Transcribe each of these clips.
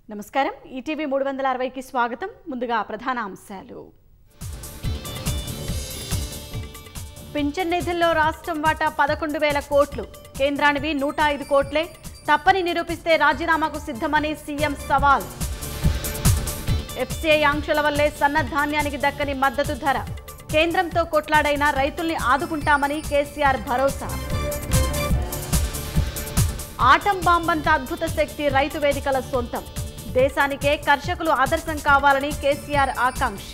నమస్కారం ఈటీవీ మూడు వందల అరవైకి స్వాగతం ముందుగా ప్రధాన అంశాలు పింఛన్ నిధుల్లో రాష్ట్రం వాటా పదకొండు వేల కోట్లు కేంద్రానివి నూట ఐదు కోట్లే తప్పని నిరూపిస్తే రాజీనామాకు సిద్ధమని సీఎం సవాల్ ఎఫ్సీఐ ఆంక్షల వల్లే సన్నధాన్యానికి దక్కని మద్దతు ధర కేంద్రంతో కొట్లాడైనా రైతుల్ని ఆదుకుంటామని కేసీఆర్ భరోసా ఆటం బాంబంత అద్భుత శక్తి రైతు వేదికల సొంతం దేశానికే కర్షకులు ఆదర్శం కావాలని కేసీఆర్ ఆకాంక్ష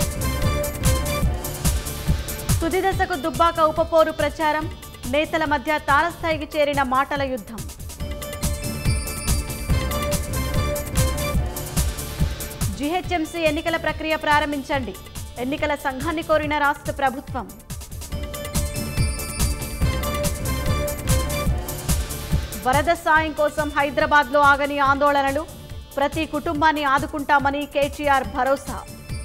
తుది దశకు దుబ్బాక ఉపపోరు ప్రచారం నేతల మధ్య తారస్థాయికి చేరిన మాటల యుద్ధం జీహెచ్ఎంసీ ఎన్నికల ప్రక్రియ ప్రారంభించండి ఎన్నికల సంఘాన్ని కోరిన రాష్ట్ర ప్రభుత్వం వరద సాయం కోసం హైదరాబాద్లో ఆగని ఆందోళనలు ప్రతి కుటుంబాన్ని ఆదుకుంటామని కేటీఆర్ భరోసా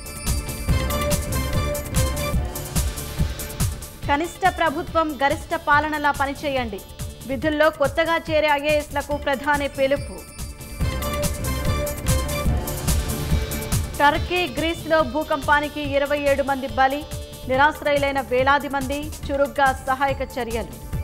కనిష్ట ప్రభుత్వం గరిష్ట పాలనలా పనిచేయండి విధుల్లో కొత్తగా చేరే ఐఏఎస్లకు ప్రధాని పిలుపు టర్కీ గ్రీస్లో భూకంపానికి ఇరవై ఏడు మంది బలి నిరాశ్రయులైన వేలాది మంది చురుగ్గా సహాయక చర్యలు